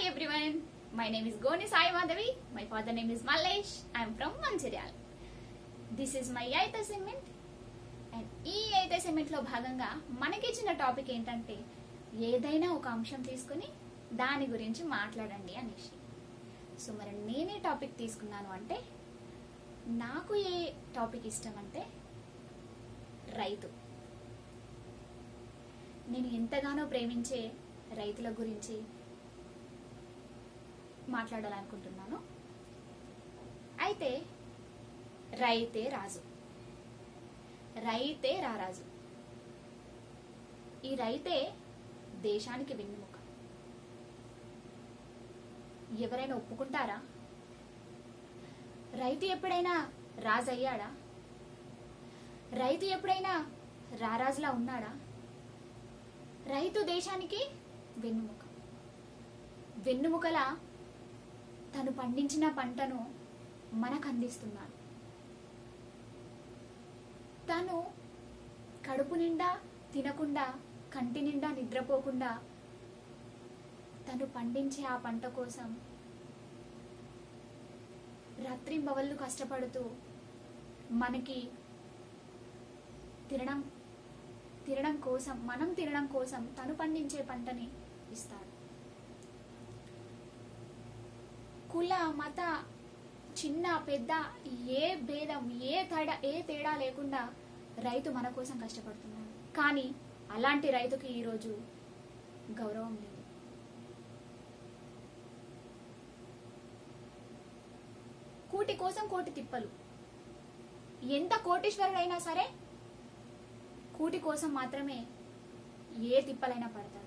everyone. My name is Goni Sai Madhavi. My father name is Malesh. I am from Manchiryal. This is my eighth assignment. And ఈ eighth assignment లో భాగంగా మనకిచ్చిన topic ఏంటంటే ఏదైనా ఒక అంశం తీసుకుని దాని గురించి మాట్లాడండి అనేసి సో మరి నేనే టాపిక్ తీసుకున్నాను అంటే నాకు ఏ టాపిక్ ఇష్టం అంటే రైతు నేను ఎంతగానో ప్రేమించే రైతుల గురించి మాట్లాడాలనుకుంటున్నాను అయితే రైతే రాజు రైతే రారాజు ఈ రైతే దేశానికి వెన్నెముక ఎవరైనా ఒప్పుకుంటారా రైతు ఎప్పుడైనా రాజు అయ్యాడా రైతు ఎప్పుడైనా రారాజులా ఉన్నాడా రైతు దేశానికి వెన్నుముక వెన్నుముకల తను పండించిన పంటను మనకు అందిస్తున్నాడు తను కడుపు నిండా తినకుండా కంటి నిండా నిద్రపోకుండా తను పండించే ఆ పంట కోసం రాత్రింబవళ్ళు కష్టపడుతూ మనకి తినడం తినడం కోసం మనం తినడం కోసం తను పండించే పంటని ఇస్తాడు కుల మత చిన్న పెద్ద ఏ భేదం ఏ తేడా ఏ తేడా లేకుండా రైతు మన కోసం కష్టపడుతున్నాడు కానీ అలాంటి రైతుకి ఈరోజు గౌరవం లేదు కూటి కోసం కోటి తిప్పలు ఎంత కోటీశ్వరుడైనా సరే కూటి కోసం మాత్రమే ఏ తిప్పలైనా పడతాడు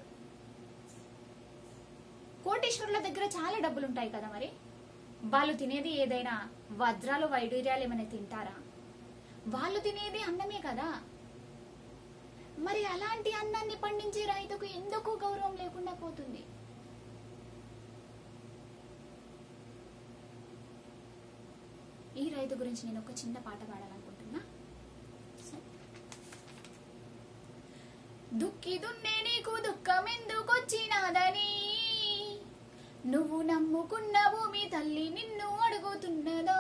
కోటీశ్వరుల దగ్గర చాలా డబ్బులు ఉంటాయి కదా మరి వాళ్ళు తినేది ఏదైనా వజ్రాలు వైడూర్యాలు ఏమైనా తింటారా వాళ్ళు తినేది అన్నమే కదా మరి అలాంటి అన్నాన్ని పండించే రైతుకు ఎందుకు గౌరవం లేకుండా పోతుంది ఈ రైతు గురించి నేను ఒక చిన్న పాట పాడాలనుకుంటున్నా సరే. దుక్కి దున్నే నీకు దుఃఖం ఎందుకొచ్చినాదని నువ్వు నమ్ముకున్న భూమి తల్లి నిన్ను అడుగుతున్నదో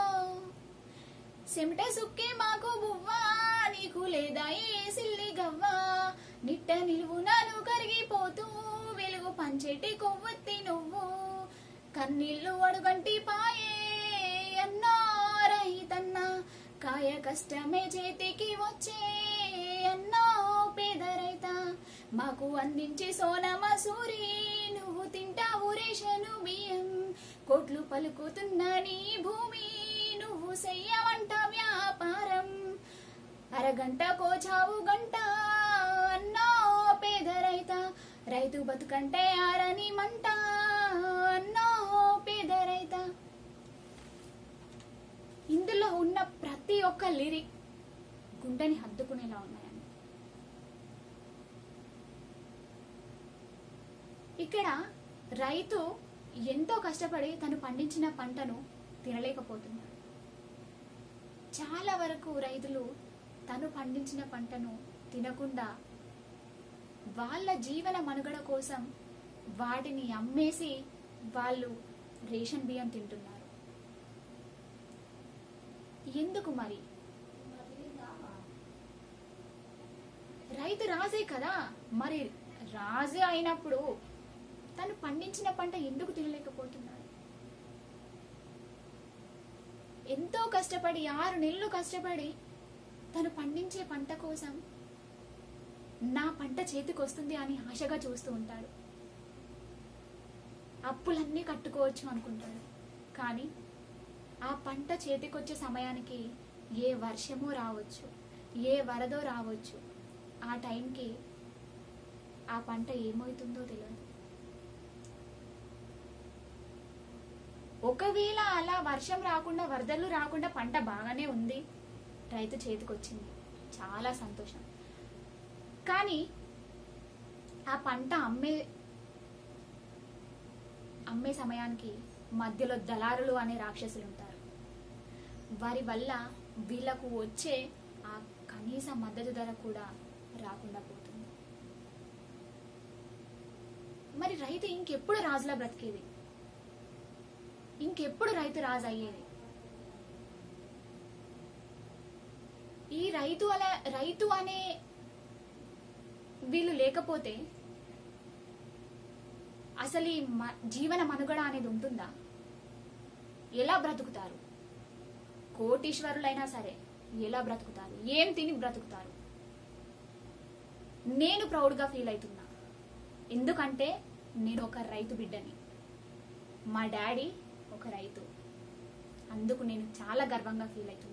సెమిట సుక్కే మాకు బువ్వా నీకు లేదా ఏ సిల్లి గవ్వా నిట్ట నిలువునాను కరిగిపోతూ వెలుగు పంచెటి కొవ్వొత్తి నువ్వు కన్నీళ్ళు అడుగంటి పాయే అన్నా రైతన్నా కాయ కష్టమే చేతికి వచ్చే అన్నో పేద రైత మాకు అందించే సోనమ సూరి నువ్వు తింటావు రేషను బియ్యం కోట్లు పలుకుతున్న నీ భూమి నువ్వు చెయ్యవంట వ్యాపారం అరగంట కోచావు గంట అన్నో పేద రైత రైతు బతుకంటే ఆరని మంట అన్నో పేద రైత ఇందులో ఉన్న ప్రతి ఒక్క లిరిక్ గుండెని హద్దుకునేలా ఉన్నాయండి ఇక్కడ రైతు ఎంతో కష్టపడి తను పండించిన పంటను తినలేకపోతున్నాడు చాలా వరకు రైతులు తను పండించిన పంటను తినకుండా వాళ్ళ జీవన మనుగడ కోసం వాటిని అమ్మేసి వాళ్ళు రేషన్ బియ్యం తింటున్నారు ఎందుకు మరి రైతు రాజే కదా మరి రాజు అయినప్పుడు తను పండించిన పంట ఎందుకు తినలేకపోతున్నాడు ఎంతో కష్టపడి ఆరు నెలలు కష్టపడి తను పండించే పంట కోసం నా పంట చేతికి వస్తుంది అని ఆశగా చూస్తూ ఉంటాడు అప్పులన్నీ కట్టుకోవచ్చు అనుకుంటాడు కానీ ఆ పంట చేతికొచ్చే సమయానికి ఏ వర్షమో రావచ్చు ఏ వరదో రావచ్చు ఆ టైంకి ఆ పంట ఏమవుతుందో తెలియదు ఒకవేళ అలా వర్షం రాకుండా వరదలు రాకుండా పంట బాగానే ఉంది రైతు చేతికొచ్చింది చాలా సంతోషం కానీ ఆ పంట అమ్మే అమ్మే సమయానికి మధ్యలో దళారులు అనే రాక్షసులు ఉంటారు వారి వల్ల వీళ్ళకు వచ్చే ఆ కనీస మద్దతు ధర కూడా రాకుండా పోతుంది మరి రైతు ఇంకెప్పుడు రాజులా బ్రతికేది ఇంకెప్పుడు రైతు రాజు అయ్యేది ఈ రైతు అలా రైతు అనే వీళ్ళు లేకపోతే అసలు ఈ మ- జీవన మనుగడ అనేది ఉంటుందా ఎలా బ్రతుకుతారు కోటీశ్వరులైనా సరే ఎలా బ్రతుకుతారు ఏం తిని బ్రతుకుతారు నేను ప్రౌడ్గా ఫీల్ అవుతున్నా ఎందుకంటే నేను ఒక రైతు బిడ్డని మా డాడీ ఒక రైతు అందుకు నేను చాలా గర్వంగా ఫీల్ అవుతున్నా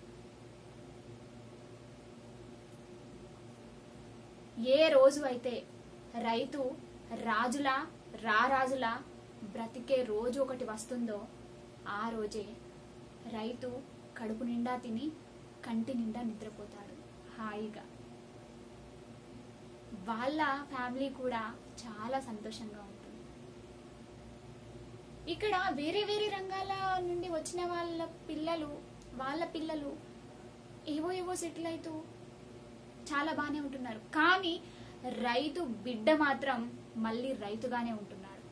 ఏ రోజు అయితే రైతు రాజులా రారాజులా బ్రతికే రోజు ఒకటి వస్తుందో ఆ రోజే రైతు కడుపు నిండా తిని కంటి నిండా నిద్రపోతాడు హాయిగా వాళ్ళ ఫ్యామిలీ కూడా చాలా సంతోషంగా ఉంటుంది ఇక్కడ వేరే వేరే రంగాల నుండి వచ్చిన వాళ్ళ పిల్లలు వాళ్ళ పిల్లలు ఏవో ఏవో సెటిల్ అవుతూ చాలా బాగానే ఉంటున్నారు కానీ రైతు బిడ్డ మాత్రం మళ్ళీ రైతుగానే ఉంటున్నాడు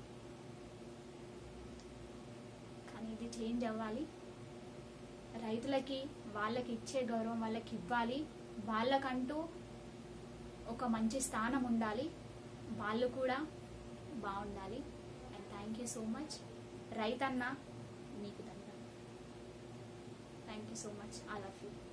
కానీ ఇది చేంజ్ అవ్వాలి రైతులకి వాళ్ళకి ఇచ్చే గౌరవం వాళ్ళకి ఇవ్వాలి వాళ్ళకంటూ ఒక మంచి స్థానం ఉండాలి వాళ్ళు కూడా బాగుండాలి and thank you so much రైతన్న నీకు దండాలు thank you so much I love you